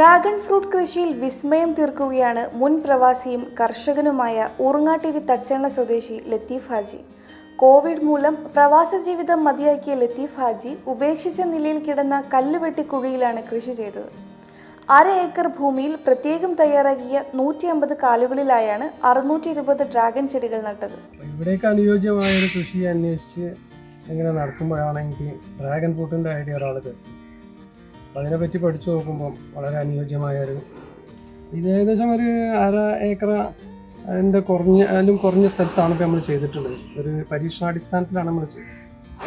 Dragon fruit കൃഷിയിൽ വിസ്മയം തീർക്കുകയാണ് മുൻ പ്രവാസിയും കർഷകനുമായ ഊർങ്ങാട്ടിരി തച്ചെണ്ണ സ്വദേശി ലത്തീഫ് ഹാജി കോവിഡ് മൂലം പ്രവാസ ജീവിതം മതിയാക്കിയ ലത്തീഫ് ഹാജി ഉപേക്ഷിച്ച നിലയിൽ കിടന്ന കല്ലുവെട്ടിക്കുഴിയിലാണ് കൃഷി ചെയ്തത് അര ഏക്കർ ഭൂമിയിൽ പ്രത്യേകം തയ്യാറാക്കിയ നൂറ്റി അമ്പത് കാലുകളിലായാണ് അറുന്നൂറ്റി ഇരുപത് ഡ്രാഗൺ ചെടികൾ നട്ടത് ഇവിടേക്ക് അനുയോജ്യമായ ഒരു കൃഷി അന്വേഷിച്ച് ഇങ്ങനെ നടക്കുമ്പോഴാണ് എനിക്ക് ഡ്രാഗൺ ഫ്രൂട്ടിൻ്റെ ഐഡിയ ഒരാൾ തരുന്നത് അപ്പം അതിനെപ്പറ്റി പഠിച്ചു നോക്കുമ്പം വളരെ അനുയോജ്യമായ ഒരു ഇത് ഏകദേശം ഒരു അര ഏക്കർ അതിൻ്റെ കുറഞ്ഞ അതിലും കുറഞ്ഞ സ്ഥലത്താണ് ഇപ്പോൾ നമ്മൾ ചെയ്തിട്ടുള്ളത് ഒരു പരീക്ഷണാടിസ്ഥാനത്തിലാണ് നമ്മൾ ചെയ്തത്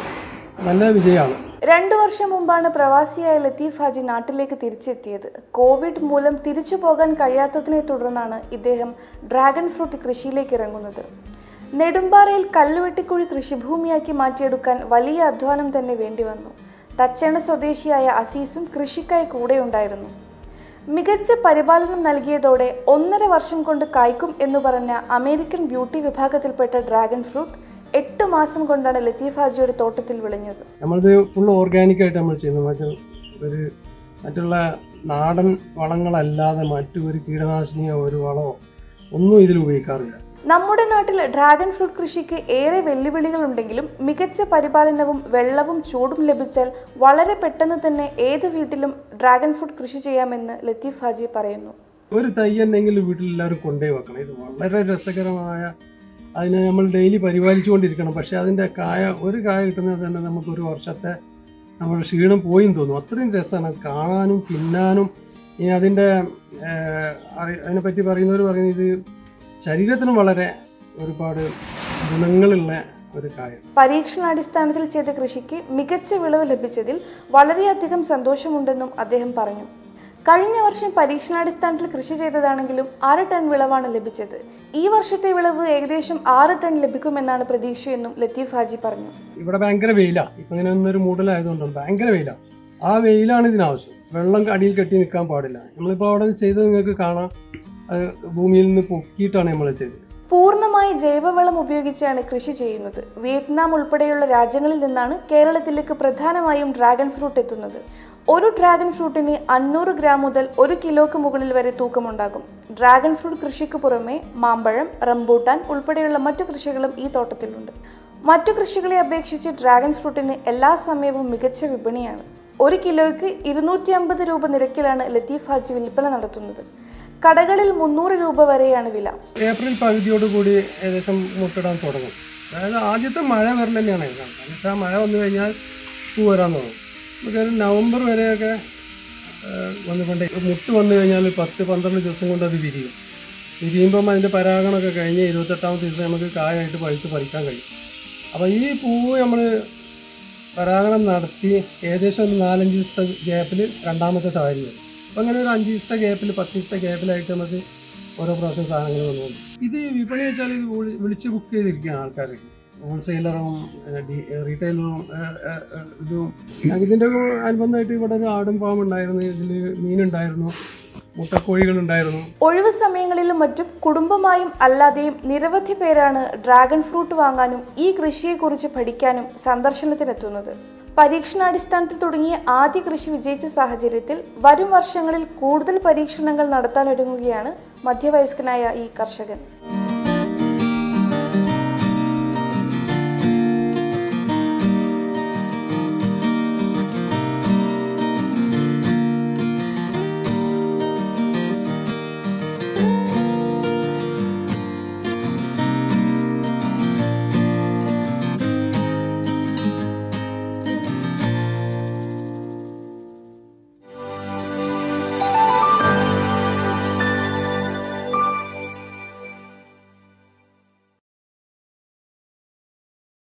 നല്ല വിജയമാണ് രണ്ടു വർഷം മുമ്പാണ് പ്രവാസിയായ ലത്തീഫ് ഹാജി നാട്ടിലേക്ക് തിരിച്ചെത്തിയത് കോവിഡ് മൂലം തിരിച്ചു പോകാൻ കഴിയാത്തതിനെ തുടർന്നാണ് ഇദ്ദേഹം ഡ്രാഗൺ ഫ്രൂട്ട് കൃഷിയിലേക്ക് ഇറങ്ങുന്നത് നെടുമ്പാറയിൽ കല്ലുവെട്ടിക്കുഴി കൃഷിഭൂമിയാക്കി മാറ്റിയെടുക്കാൻ വലിയ അധ്വാനം തന്നെ വേണ്ടിവന്നു തച്ചെണ്ണ സ്വദേശിയായ അസീസും കൃഷിക്കായി കൂടെയുണ്ടായിരുന്നു മികച്ച പരിപാലനം നൽകിയതോടെ ഒന്നര വർഷം കൊണ്ട് കായ്ക്കും എന്ന് പറഞ്ഞ അമേരിക്കൻ ബ്യൂട്ടി വിഭാഗത്തിൽപ്പെട്ട ഡ്രാഗൺ ഫ്രൂട്ട് എട്ട് മാസം കൊണ്ടാണ് ലത്തീഫ് ഹാജിയുടെ തോട്ടത്തിൽ വിളഞ്ഞത് നമ്മളിത് ഫുൾ ഓർഗാനിക് ആയിട്ട് നമ്മൾ ചെയ്യുന്നത് മറ്റു ഒരു മറ്റുള്ള നാടൻ വളങ്ങളല്ലാതെ മറ്റു ഒരു കീടനാശിനിയോ ഒരു വളമോ ഒന്നും ഇതിൽ ഉപയോഗിക്കാറില്ല നമ്മുടെ നാട്ടിൽ ഡ്രാഗൺ ഫ്രൂട്ട് കൃഷിക്ക് ഏറെ വെല്ലുവിളികളുണ്ടെങ്കിലും മികച്ച പരിപാലനവും വെള്ളവും ചൂടും ലഭിച്ചാൽ വളരെ പെട്ടെന്ന് തന്നെ ഏത് വീട്ടിലും ഡ്രാഗൺ ഫ്രൂട്ട് കൃഷി ചെയ്യാമെന്ന് ലത്തീഫ് ഹാജി പറയുന്നു ഒരു തൈ എന്തെങ്കിലും വീട്ടിൽ എല്ലാവരും കൊണ്ടുപോയി വെക്കണം ഇത് വളരെ രസകരമായ അതിനെ നമ്മൾ ഡെയിലി പരിപാലിച്ചുകൊണ്ടിരിക്കണം പക്ഷേ അതിൻ്റെ കായ ഒരു കായ കിട്ടുന്നത് തന്നെ നമുക്ക് ഒരു വർഷത്തെ നമ്മുടെ ക്ഷീണം പോയും തോന്നും അത്രയും രസമാണ് അത് കാണാനും തിന്നാനും ഇനി അതിൻ്റെ ഏഹ്, അറി- അതിനെപ്പറ്റി പറയുന്നവർ പറയുന്നത് ഇത് ശരീരത്തിനും വളരെ ഒരുപാട് ഗുണങ്ങളുള്ള ഒരു കായ പരീക്ഷണാടിസ്ഥാനത്തിൽ ചെയ്ത കൃഷിക്ക് മികച്ച വിളവ് ലഭിച്ചതിൽ വളരെയധികം സന്തോഷമുണ്ടെന്നും അദ്ദേഹം പറഞ്ഞു കഴിഞ്ഞ വർഷം പരീക്ഷണാടിസ്ഥാനത്തിൽ കൃഷി ചെയ്തതാണെങ്കിലും അര ടൺ വിളവാണ് ലഭിച്ചത് ഈ വർഷത്തെ വിളവ് ഏകദേശം ആറ് ടൺ ലഭിക്കുമെന്നാണ് പ്രതീക്ഷയെന്നും ലത്തീഫ് ഹാജി പറഞ്ഞു ഇവിടെ ഭയങ്കര വെയിലാണ് ഇപ്പം ഇങ്ങനെ ഒന്നൊരു മൂടലായതുകൊണ്ടാണ് ഭയങ്കര വെയിലാണ് ആ വെയിലാണ് ഇതിനാവശ്യം വെള്ളം അടിയിൽ കെട്ടി നിൽക്കാൻ പാടില്ല നമ്മളിപ്പോൾ അവിടെ ചെയ്തത് നിങ്ങൾക്ക് കാണാം അത് ഭൂമിയിൽ നിന്ന് പൊക്കിയിട്ടാണ് നമ്മൾ ചെയ്തത് പൂർണ്ണമായി ജൈവവളം ഉപയോഗിച്ചാണ് കൃഷി ചെയ്യുന്നത് വിയറ്റ്നാം ഉൾപ്പെടെയുള്ള രാജ്യങ്ങളിൽ നിന്നാണ് കേരളത്തിലേക്ക് പ്രധാനമായും ഡ്രാഗൺ ഫ്രൂട്ട് എത്തുന്നത് ഒരു ഡ്രാഗൺ ഫ്രൂട്ടിന് അഞ്ഞൂറ് ഗ്രാം മുതൽ ഒരു കിലോക്ക് മുകളിൽ വരെ തൂക്കമുണ്ടാകും ഡ്രാഗൺ ഫ്രൂട്ട് കൃഷിക്ക് പുറമെ മാമ്പഴം റംബൂട്ടാൻ ഉൾപ്പെടെയുള്ള മറ്റു കൃഷികളും ഈ തോട്ടത്തിലുണ്ട് മറ്റു കൃഷികളെ അപേക്ഷിച്ച് ഡ്രാഗൺ ഫ്രൂട്ടിന് എല്ലാ സമയവും മികച്ച വിപണിയാണ് ഒരു കിലോയ്ക്ക് ഇരുന്നൂറ്റി അമ്പത് രൂപ നിരക്കിലാണ് ലത്തീഫ് ഹാജി വിൽപ്പന നടത്തുന്നത് കടകളിൽ മുന്നൂറ് രൂപ വരെയാണ് വില ഏപ്രിൽ പകുതിയോടുകൂടി ഏകദേശം മുട്ടിടാൻ തുടങ്ങും അതായത് ആദ്യത്തെ മഴ വരൽ തന്നെയാണ് ഇത്. എന്നിട്ട് ആ മഴ വന്നു കഴിഞ്ഞാൽ പൂ വരാൻ തുടങ്ങും നമുക്കൊരു നവംബർ വരെയൊക്കെ ആ, വന്നുകൊണ്ട് മുട്ട് വന്നു കഴിഞ്ഞാൽ പത്ത് പന്ത്രണ്ട് ദിവസം കൊണ്ട് അത് വിരിയും വിരിയുമ്പം അതിൻ്റെ പരാഗണമൊക്കെ കഴിഞ്ഞ് ഇരുപത്തെട്ടാമത്തെ ദിവസം നമുക്ക് കായായിട്ട് പഴുത്ത് പറിക്കാൻ കഴിയും അപ്പോൾ ഈ പൂവ് നമ്മൾ പരാഗണം നടത്തി ഏകദേശം ഒരു നാലഞ്ച് ദിവസത്തെ ഗ്യാപ്പിൽ രണ്ടാമത്തെ താരി വരും അപ്പോൾ അങ്ങനെ ഒരു അഞ്ച് ദിവസത്തെ ഗ്യാപ്പിൽ പത്ത് ദിവസത്തെ ഗ്യാപ്പിലായിട്ട് നമുക്ക് ഓരോ പ്രാവശ്യം സാധനങ്ങൾ വന്നുകൊണ്ട് ഇത് വിപണി വെച്ചാൽ ഇത് വിളി- വിളിച്ച് ബുക്ക് ചെയ്തിരിക്കുകയാണ് ആൾക്കാർ ഹോൾസെയിലറും റീറ്റെയിലറും ഇതും ഞങ്ങൾക്ക് ഇതിൻ്റെ അനുബന്ധമായിട്ട് ഇവിടെ ഒരു ആടും പാമ്പ് ഉണ്ടായിരുന്നു ഇതിൽ മീനുണ്ടായിരുന്നു മുട്ടക്കോഴികളുണ്ടായിരുന്നു ഒഴിവു സമയങ്ങളിലും മറ്റും കുടുംബമായും അല്ലാതെയും നിരവധി പേരാണ് ഡ്രാഗൺ ഫ്രൂട്ട് വാങ്ങാനും ഈ കൃഷിയെക്കുറിച്ച് പഠിക്കാനും സന്ദർശനത്തിനെത്തുന്നത് പരീക്ഷണാടിസ്ഥാനത്തിൽ തുടങ്ങിയ ആദ്യ കൃഷി വിജയിച്ച സാഹചര്യത്തിൽ വരും വർഷങ്ങളിൽ കൂടുതൽ പരീക്ഷണങ്ങൾ നടത്താനൊരുങ്ങുകയാണ് മധ്യവയസ്കനായ ഈ കർഷകൻ